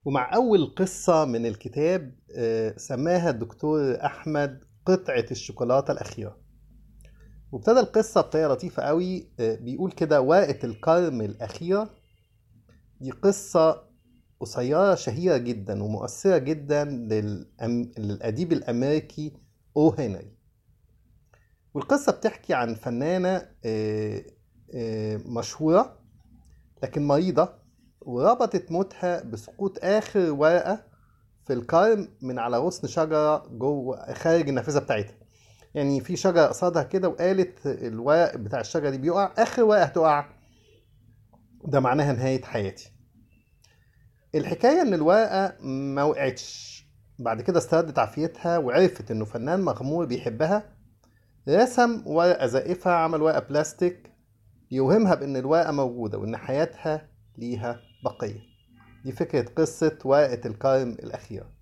ومع أول قصة من الكتاب آه، سماها الدكتور أحمد قطعة الشوكولاتة الأخيرة وابتدى القصة بطريقة لطيفة قوي آه، بيقول كده ورقة الكرم الأخيرة دي قصة قصيرة شهيرة جدا ومؤثرة جدا للأم... للأديب الأمريكي أو هنري والقصة بتحكي عن فنانة آه، آه، مشهورة لكن مريضة وربطت موتها بسقوط آخر ورقة في الكرم من على غصن شجرة جوه خارج النافذة بتاعتها يعني في شجرة قصادها كده وقالت الورق بتاع الشجرة دي بيقع آخر ورقة هتقع ده معناها نهاية حياتي الحكاية إن الورقة ما وقعتش بعد كده استردت عافيتها وعرفت إنه فنان مغمور بيحبها رسم ورقة زائفة عمل ورقة بلاستيك يوهمها بإن الورقة موجودة وإن حياتها ليها بقية دي فكرة قصة ورقة الكرم الأخيرة